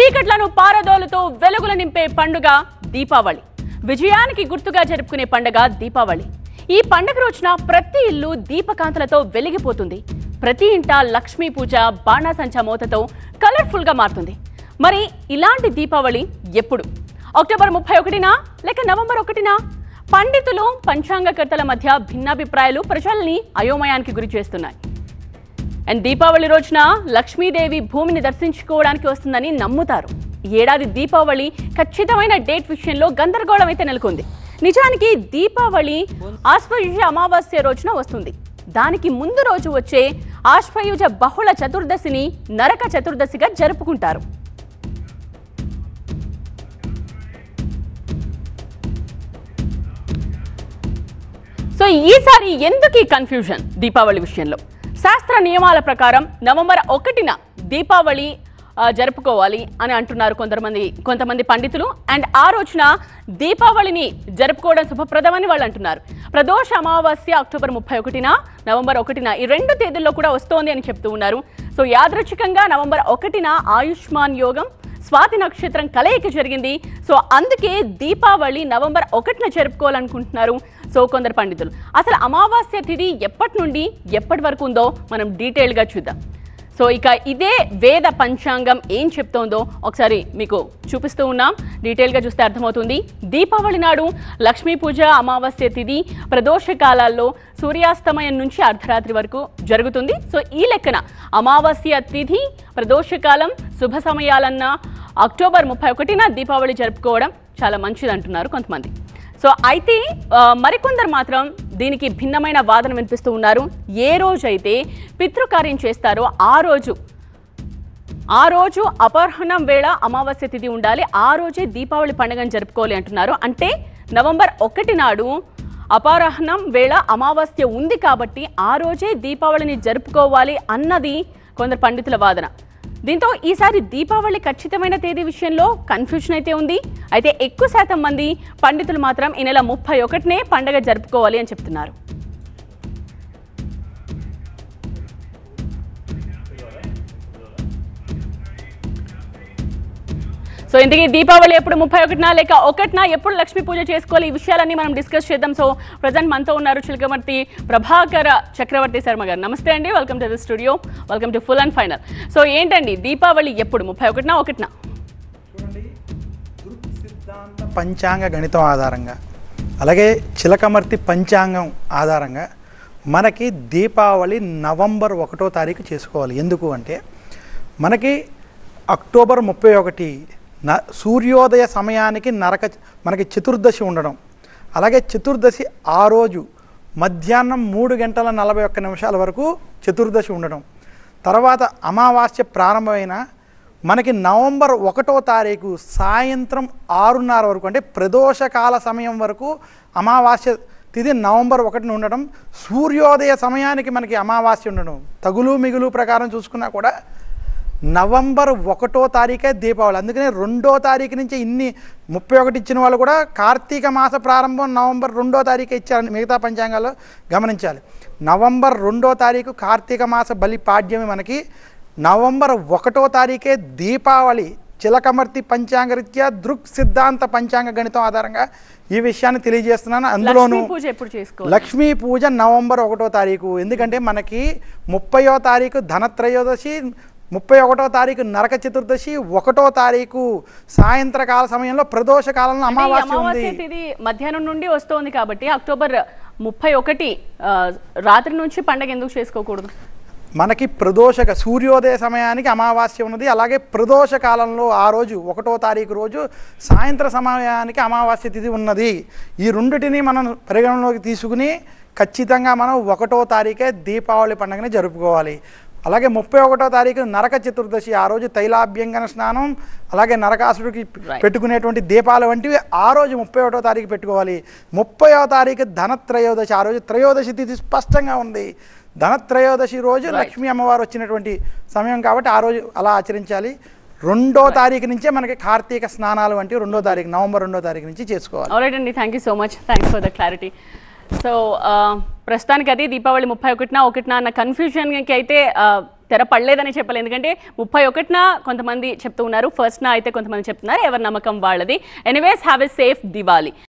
చీకట్లను పారదోలుతో వెలుగులు నింపే పండుగ దీపావళి విజయానికి గుర్తుగా జరుపుకునే పండుగ దీపావళి ఈ పండుగ రోజున ప్రతి ఇల్లు దీపకాంతలతో వెలిగిపోతుంది ప్రతి ఇంట లక్ష్మీ పూజ బాణాసంచా మోతతో కలర్ఫుల్ గా మారుతుంది మరి ఇలాంటి దీపావళి ఎప్పుడు అక్టోబర్ ముప్పై ఒకటినా లేక నవంబర్ ఒకటినా పండితులు పంచాంగకర్తల మధ్య భిన్నాభిప్రాయాలు ప్రజల్ని అయోమయానికి గురి చేస్తున్నాయి అండ్ దీపావళి రోజున లక్ష్మీదేవి భూమిని దర్శించుకోవడానికి వస్తుందని నమ్ముతారు ఈ ఏడాది దీపావళి ఖచ్చితమైన డేట్ విషయంలో గందరగోళం అయితే నెలకొంది నిజానికి దీపావళి ఆశ్వయుజ అమావాస్య రోజున వస్తుంది దానికి ముందు రోజు వచ్చే ఆశ్వయుజ బహుళ చతుర్దశిని నరక చతుర్దశిగా జరుపుకుంటారు సో ఈసారి ఎందుకు ఈ కన్ఫ్యూజన్ దీపావళి విషయంలో శాస్త్ర నియమాల ప్రకారం నవంబర్ ఒకటిన దీపావళి ఆ, జరుపుకోవాలి అని అంటున్నారు కొంతమంది కొంతమంది పండితులు అండ్ ఆ రోజున దీపావళిని జరుపుకోవడం శుభప్రదమని వాళ్ళు అంటున్నారు ప్రదోష అమావాస్య అక్టోబర్ ముప్పై ఒకటిన నవంబర్ ఒకటిన ఈ రెండు తేదీల్లో కూడా వస్తోంది అని చెప్తూ ఉన్నారు సో యాదృచ్ఛికంగా నవంబర్ ఒకటిన ఆయుష్మాన్ యోగం స్వాతి నక్షత్రం కలయిక జరిగింది సో అందుకే దీపావళి నవంబర్ ఒకటిన జరుపుకోవాలనుకుంటున్నారు సో కొందరు పండితులు అసలు అమావాస్య తిథి ఎప్పటి నుండి ఎప్పటి వరకు ఉందో మనం డీటెయిల్గా చూద్దాం సో ఇక ఇదే వేద పంచాంగం ఏం చెప్తోందో ఒకసారి మీకు చూపిస్తూ ఉన్నాం డీటెయిల్గా చూస్తే అర్థమవుతుంది దీపావళి నాడు లక్ష్మీ పూజ అమావాస్య తిథి ప్రదోష కాలాల్లో సూర్యాస్తమయం నుంచి అర్ధరాత్రి వరకు జరుగుతుంది సో ఈ లెక్కన అమావాస్య తిథి ప్రదోషకాలం శుభ సమయాలన్న అక్టోబర్ ముప్పై ఒకటిన దీపావళి జరుపుకోవడం చాలా మంచిది అంటున్నారు కొంతమంది సో అయితే ఆ, మరికొందరు మాత్రం దీనికి భిన్నమైన వాదన వినిపిస్తూ ఉన్నారు ఏ రోజైతే పితృకార్యం చేస్తారో ఆ రోజు ఆ రోజు అపర్హణం వేళ అమావాస్య తిథి ఉండాలి ఆ రోజే దీపావళి పండుగను జరుపుకోవాలి అంటున్నారు అంటే నవంబర్ ఒకటి నాడు అపరాహ్నం వేళ అమావాస్య ఉంది కాబట్టి ఆ రోజే దీపావళిని జరుపుకోవాలి అన్నది కొందరు పండితుల వాదన దీంతో ఈసారి దీపావళి ఖచ్చితమైన తేదీ విషయంలో కన్ఫ్యూజన్ అయితే ఉంది అయితే ఎక్కువ శాతం మంది పండితులు మాత్రం ఈ నెల ముప్పై ఒకటినే పండగ జరుపుకోవాలి అని చెప్తున్నారు సో ఇంతకీ దీపావళి ఎప్పుడు ముప్పై ఒకటినా లేక ఒకటినా ఎప్పుడు లక్ష్మీ పూజ చేసుకోవాలి ఈ విషయాలన్నీ మనం డిస్కస్ చేద్దాం సో ప్రజెంట్ మనతో ఉన్నారు చిలకమర్తి ప్రభాకర చక్రవర్తి శర్మ గారు నమస్తే అండి welcome to the studio welcome to full and final so ఏంటండి దీపావళి ఎప్పుడు ముప్పై ఒకటినా ఒకటినా చూడండి దృక్ సిద్ధాంత పంచాంగ గణితం ఆధారంగా అలాగే చిలకమర్తి పంచాంగం ఆధారంగా మనకి దీపావళి నవంబర్ ఒకటో తారీఖు చేసుకోవాలి ఎందుకు అంటే మనకి అక్టోబర్ ముప్పై ఒకటి న సూర్యోదయ సమయానికి నరక మనకి చతుర్దశి ఉండడం అలాగే చతుర్దశి ఆ రోజు మధ్యాహ్నం మూడు గంటల నలభై ఒక్క నిమిషాల వరకు చతుర్దశి ఉండడం తర్వాత అమావాస్య ప్రారంభమైన మనకి నవంబర్ ఒకటో తారీఖు సాయంత్రం ఆరున్నర వరకు అంటే ప్రదోషకాల సమయం వరకు అమావాస్య తిథి నవంబర్ ఒకటిన ఉండడం సూర్యోదయ సమయానికి మనకి అమావాస్య ఉండడం తగులు మిగులు ప్రకారం చూసుకున్నా కూడా నవంబర్ ఒకటో తారీఖే దీపావళి అందుకనే రెండో తారీఖు నుంచి ఇన్ని ముప్పై ఒకటి ఇచ్చిన వాళ్ళు కూడా కార్తీక మాస ప్రారంభం నవంబర్ రెండో తారీఖు ఇచ్చారని మిగతా పంచాంగాల్లో గమనించాలి నవంబర్ రెండో తారీఖు కార్తీక మాస బలి పాడ్యమి మనకి నవంబర్ ఒకటో తారీఖే దీపావళి చిలకమర్తి పంచాంగరీత్యా దృక్ సిద్ధాంత పంచాంగ గణితం ఆధారంగా ఈ విషయాన్ని తెలియజేస్తున్నాను అందులోనూ లక్ష్మీ పూజ ఎప్పుడు చేసుకోవాలి లక్ష్మీ పూజ నవంబర్ ఒకటో తారీఖు ఎందుకంటే మనకి ముప్పయో తారీఖు ధనత్రయోదశి ముప్పై ఒకటో తారీఖు నరక చతుర్దశి ఒకటో తారీఖు సాయంత్రకాల సమయంలో ప్రదోష కాలంలో అంటే ఈ అమావాస్య ఉంది అమావాస్య తిథి మధ్యాహ్నం నుండి వస్తోంది కాబట్టి అక్టోబర్ ముప్పై ఒకటి ఆ, రాత్రి నుంచి పండగ ఎందుకు చేసుకోకూడదు మనకి ప్రదోషక సూర్యోదయ సమయానికి అమావాస్య ఉన్నది అలాగే ప్రదోష కాలంలో ఆ రోజు ఒకటో తారీఖు రోజు సాయంత్ర సమయానికి అమావాస్య తిథి ఉన్నది ఈ రెండిటిని మనం పరిగణనలోకి తీసుకుని ఖచ్చితంగా మనం ఒకటో తారీఖే దీపావళి పండుగని జరుపుకోవాలి అలాగే ముప్పై ఒకటో తారీఖు నరక చతుర్దశి ఆ రోజు తైలాభ్యంగన స్నానం అలాగే నరకాసుడికి Right. పెట్టుకునేటువంటి దీపాలు వంటివి ఆ రోజు ముప్పై ఒకటో తారీఖు పెట్టుకోవాలి ముప్పైవ తారీఖు ధనత్రయోదశి ఆ రోజు త్రయోదశి తిథి స్పష్టంగా ఉంది ధనత్రయోదశి రోజు Right. లక్ష్మీ అమ్మవారు వచ్చినటువంటి సమయం కాబట్టి ఆ రోజు అలా ఆచరించాలి రెండో తారీఖు నుంచే మనకి కార్తీక స్నానాలు వంటివి రెండో తారీఖు నవంబర్ రెండో తారీఖు నుంచి చేసుకోవాలి ఆల్రైట్ అండి thank you so much thanks for the clarity so ప్రస్తుతానికి అది దీపావళి ముప్పై ఒకటినా ఒకటినా అన్న కన్ఫ్యూజన్కి అయితే ఆ, తెర పడలేదని చెప్పాలి ఎందుకంటే ముప్పై ఒకటిన కొంతమంది చెప్తూ ఉన్నారు ఫస్ట్న అయితే కొంతమంది చెప్తున్నారు ఎవరి నమ్మకం వాళ్ళది anyways have a safe Diwali